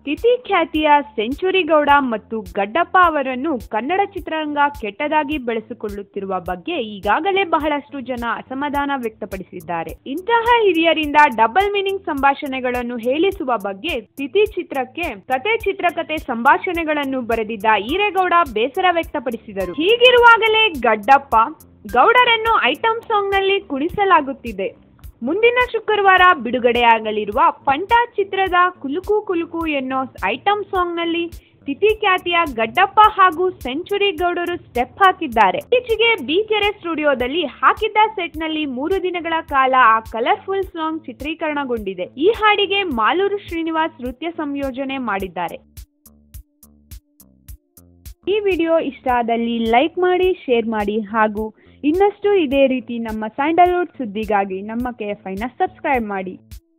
ತಿಥಿ ಖ್ಯಾತಿಯ ಸೆಂಚುರಿ ಗೌಡ ಮತ್ತು ಗಡ್ಡಪ್ಪ ಅವರನ್ನು ಕನ್ನಡ ಚಿತ್ರರಂಗ ಕೆಟ್ಟದಾಗಿ ಬೆಳೆಸಿಕೊಳ್ಳುತ್ತಿರುವ ಬಗ್ಗೆ ಈಗಾಗಲೇ ಬಹಳಷ್ಟು ಜನ ಅಸಮಾಧಾನ ವ್ಯಕ್ತಪಡಿಸಿದ್ದಾರೆ ಇಂತಹ ಹಿರಿಯರಿಂದ ಡಬಲ್ ಮೀನಿಂಗ್ ಸಂಭಾಷಣೆಗಳನ್ನು ಹೇಳಿಸುವ ಬಗ್ಗೆ ತಿಥಿ ಚಿತ್ರಕ್ಕೆ ಕತೆ ಚಿತ್ರಕತೆ ಸಂಭಾಷಣೆಗಳನ್ನು ಬರೆದಿದ್ದ ಈರೇಗೌಡ ಬೇಸರ ವ್ಯಕ್ತಪಡಿಸಿದರು ಹೀಗಿರುವಾಗಲೇ ಗಡ್ಡಪ್ಪ ಗೌಡರನ್ನು ಐಟಂ ಸಾಂಗ್ನಲ್ಲಿ ಕುಣಿಸಲಾಗುತ್ತಿದೆ ಮುಂದಿನ ಶುಕ್ರವಾರ ಬಿಡುಗಡೆಯಾಗಲಿರುವ ಪಂಟ ಚಿತ್ರದ ಕುಲುಕು ಕುಲುಕು ಎನ್ನೋ ಐಟಂ ಸಾಂಗ್ನಲ್ಲಿ ತಿಥಿ ಖ್ಯಾತಿಯ ಗಡ್ಡಪ್ಪ ಹಾಗೂ ಸೆಂಚುರಿ ಗೌಡರು ಸ್ಟೆಪ್ ಹಾಕಿದ್ದಾರೆ ಇತ್ತೀಚೆಗೆ ಬಿ ಕೆರೆ ಸ್ಟುಡಿಯೋದಲ್ಲಿ ಹಾಕಿದ್ದ ಸೆಟ್ನಲ್ಲಿ ಮೂರು ದಿನಗಳ ಕಾಲ ಆ ಕಲರ್ಫುಲ್ ಸಾಂಗ್ ಚಿತ್ರೀಕರಣಗೊಂಡಿದೆ ಈ ಹಾಡಿಗೆ ಮಾಲೂರು ಶ್ರೀನಿವಾಸ್ ನೃತ್ಯ ಸಂಯೋಜನೆ ಮಾಡಿದ್ದಾರೆ ಈ ವಿಡಿಯೋ ಇಷ್ಟ ಆದಲ್ಲಿ ಲೈಕ್ ಮಾಡಿ ಶೇರ್ ಮಾಡಿ ಹಾಗೂ ಇನ್ನಷ್ಟು ಇದೇ ರೀತಿ ನಮ್ಮ ಸ್ಯಾಂಡಲ್ವುಡ್ ಸುದ್ದಿಗಾಗಿ ನಮ್ಮ ಕೆ ಎಫ್ ಐನ ಸಬ್ಸ್ಕ್ರೈಬ್ ಮಾಡಿ